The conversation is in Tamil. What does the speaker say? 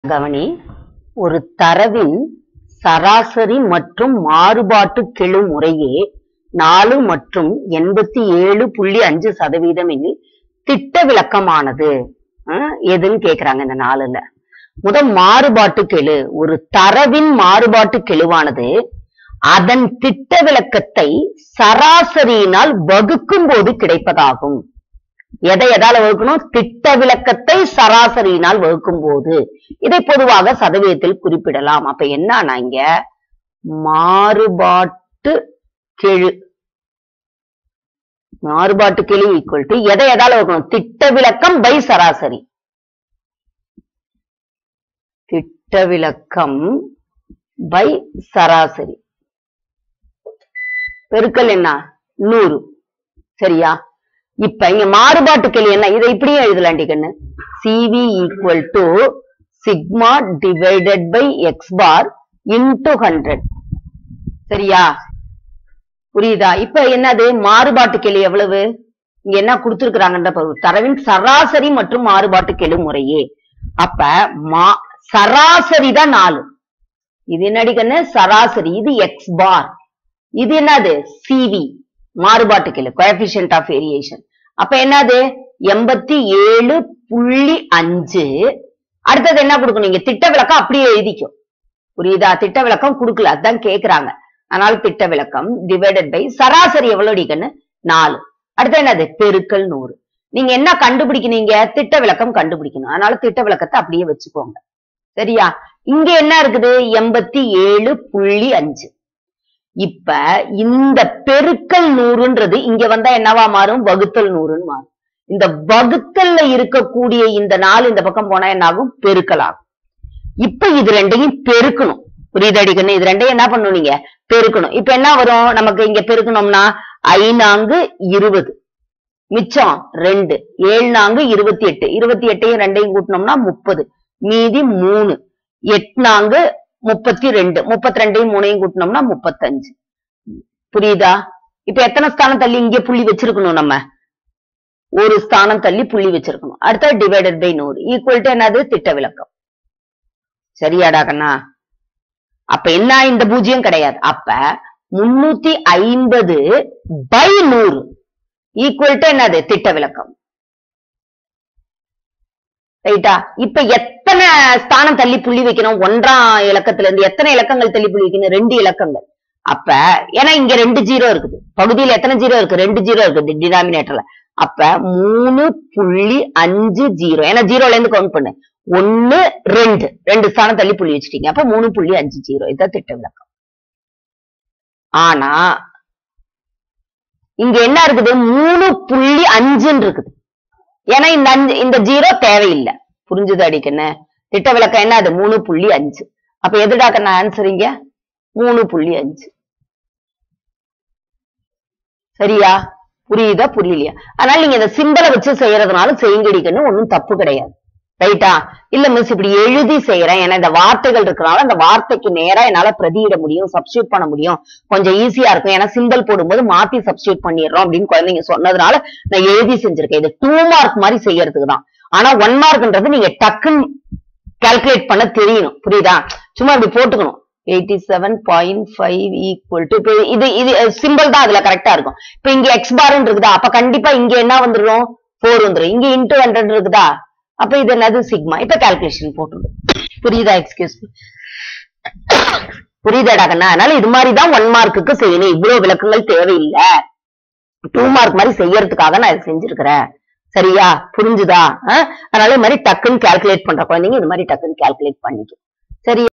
கவனி ஒரு தரவின் சராசரி மற்றும் மாறுபாட்டு கெழு முறையே நாலு மற்றும் எண்பத்தி ஏழு புள்ளி அஞ்சு சதவீதம் எனில் திட்ட விளக்கமானது அஹ், எதுன்னு கேக்குறாங்க இந்த நாலுல முதல் மாறுபாட்டு கெழு ஒரு தரவின் மாறுபாட்டு கெழுவானது அதன் திட்ட விளக்கத்தை சராசரியினால் வகுக்கும் போது கிடைப்பதாகும் எதை எதால வகுக்கணும் திட்ட விளக்கத்தை சராசரியினால் வகுக்கும் போது இதை பொதுவாக சதவீதத்தில் குறிப்பிடலாம் அப்ப என்னன்னா இங்க மாறுபாட்டு கெழு மாறுபாட்டு கெழு ஈக்குவல் டு எதை எதால வகுக்கணும் திட்ட விளக்கம் பை சராசரி திட்ட விளக்கம் பை சராசரி பெருக்கல் என்ன நூறு சரியா இப்ப இங்க மாறுபாட்டு கெழு என்ன இதை இப்படியே எழுதலாண்டி கண்ணு CV equal to sigma divided by X bar into hundred சரியா புரியுதா இப்ப என்னது மாறுபாட்டு கெழு எவ்வளவு இங்க என்ன கொடுத்திருக்கிறாங்கன்ற பாரு. தரவின் சராசரி மற்றும் மாறுபாட்டு கெழு முறையே அப்ப மா சராசரி தான் நாலு இது என்னடி கண்ணு சராசரி இது எக்ஸ் பார் இது என்னது சிவி மாறுபாட்டு கெழு கோஎபிஷியன்ட் ஆஃப் வேரியேஷன் அப்ப என்னது எண்பத்தி ஏழு புள்ளி அஞ்சு அடுத்தது என்ன கொடுக்கணும் இங்க திட்ட விளக்கம் அப்படியே எழுதிக்கும் புரியுதா திட்ட விளக்கம் கொடுக்கல அதான் கேக்குறாங்க அதனால திட்ட விளக்கம் டிவைடட் பை சராசரி எவ்வளவு அடிக்கன்னு நாலு அடுத்து என்னது பெருக்கல் நூறு நீங்க என்ன கண்டுபிடிக்கணும் திட்ட விளக்கம் கண்டுபிடிக்கணும் அதனால திட்ட விளக்கத்தை அப்படியே வச்சுக்கோங்க சரியா இங்க என்ன இருக்குது எண்பத்தி ஏழு புள்ளி அஞ்சு இப்ப இந்த பெருக்கல் நூறுன்றது இங்க வந்தா என்னவா மாறும் வகுத்தல் நூறுன்னு மாறும் இந்த வகுத்தல்ல இருக்கக்கூடிய இந்த நாலு இந்த பக்கம் போனா என்ன ஆகும் பெருக்கல் ஆகும் இப்ப இது ரெண்டையும் பெருக்கணும் புரியுதடிக்கணும் இது ரெண்டையும் என்ன பண்ணணும் நீங்க பெருக்கணும் இப்ப என்ன வரும் நமக்கு இங்க பெருக்கணும்னா ஐநான்கு இருபது மிச்சம் ரெண்டு ஏழு நான்கு இருபத்தி எட்டு இருபத்தி எட்டையும் ரெண்டையும் கூட்டினோம்னா முப்பது மீதி மூணு எட்நான்கு முப்பத்தி ரெண்டு முப்பத்தி ரெண்டையும் மூணையும் கூட்டினோம்னா முப்பத்தஞ்சு புரியுதா இப்ப எத்தனை ஸ்தானம் தள்ளி இங்க புள்ளி வச்சிருக்கணும் நம்ம ஒரு ஸ்தானம் தள்ளி புள்ளி வச்சிருக்கணும் அடுத்த டிவைடட் பை நூறு ஈக்குவல் டு என்னது திட்ட விளக்கம் சரியாடா கண்ணா அப்ப என்ன இந்த பூஜ்ஜியம் கிடையாது அப்ப முன்னூத்தி ஐம்பது பை நூறு ஈக்குவல் டு என்னது திட்ட விளக்கம் ரைட்டா இப்ப எத்தனை ஸ்தானம் தள்ளி புள்ளி வைக்கணும் ஒன்றாம் இலக்கத்துல இருந்து எத்தனை இலக்கங்கள் தள்ளி புள்ளி வைக்கணும் ரெண்டு இலக்கங்கள் அப்ப ஏன்னா இங்க ரெண்டு ஜீரோ இருக்குது பகுதியில எத்தனை ஜீரோ இருக்கு ரெண்டு ஜீரோ இருக்குது டினாமினேட்டர்ல அப்ப மூணு புள்ளி அஞ்சு ஜீரோ ஏன்னா ஜீரோல இருந்து கவுண்ட் பண்ணு ஒண்ணு ரெண்டு ரெண்டு ஸ்தானம் தள்ளி புள்ளி வச்சுட்டீங்க அப்ப மூணு புள்ளி அஞ்சு ஜீரோ இதான் திட்ட விளக்கம் ஆனா இங்க என்ன இருக்குது மூணு புள்ளி அஞ்சுன்னு இருக்குது ஏன்னா இந்த அஞ்சு இந்த ஜீரோ தேவையில்லை புரிஞ்சுது அடிக்கண்ணு திட்ட விளக்கம் என்ன அது மூணு புள்ளி அஞ்சு அப்ப எதுடாக்கண்ணா ஆன்சர் இங்க மூணு புள்ளி அஞ்சு சரியா புரியுதா புரியலையா அதனால நீங்க இந்த சிம்பலை வச்சு செய்யறதுனால செய்யுங்கடிக்கன்னு ஒண்ணும் தப்பு கிடையாது ரைட்டா இல்ல மிஸ் இப்படி எழுதி செய்யறேன் ஏன்னா இந்த வார்த்தைகள் இருக்கனால அந்த வார்த்தைக்கு நேரா என்னால பிரதியிட முடியும் சப்ஸ்டியூட் பண்ண முடியும் கொஞ்சம் ஈஸியா இருக்கும் ஏன்னா சிம்பிள் போடும்போது மாத்தி சப்ஸ்டியூட் பண்ணிடுறோம் அப்படின்னு குழந்தைங்க சொன்னதுனால நான் எழுதி செஞ்சிருக்கேன் இது டூ மார்க் மாதிரி செய்யறதுக்கு தான் ஆனா ஒன் மார்க்ன்றது நீங்க டக்குன்னு கால்குலேட் பண்ண தெரியணும் புரியுதா சும்மா இப்படி போட்டுக்கணும் eighty seven point five equal to இப்போ இது இது சிம்பிள் தான் அதுல கரெக்டா இருக்கும் இப்ப இங்க எக்ஸ் பார்ன்னு இருக்குதா அப்ப கண்டிப்பா இங்க என்ன வந்துடும் ஃபோர் வந்துடும் இங்க இன்டூ ஹண்ட்ரட் இருக்குதா அப்ப இது என்னது சிக்மா இப்ப கால்குலேஷன் போட்டுடும் புரியுதா எக்ஸ்கியூஸ் புரியுதாடா கண்ணா அதனால இது மாதிரி தான் ஒன் மார்க்குக்கு செய்யணும் இவ்வளவு விளக்கங்கள் தேவையில்லை டூ மார்க் மாதிரி செய்யறதுக்காக நான் இதை செஞ்சிருக்கிறேன் சரியா புரிஞ்சுதா அஹ்? அதனால இது மாதிரி டக்குன்னு கால்குலேட் பண்ற குழந்தைங்க இது மாதிரி டக்குன்னு கால்குலேட் பண்ணிக்கும் சரி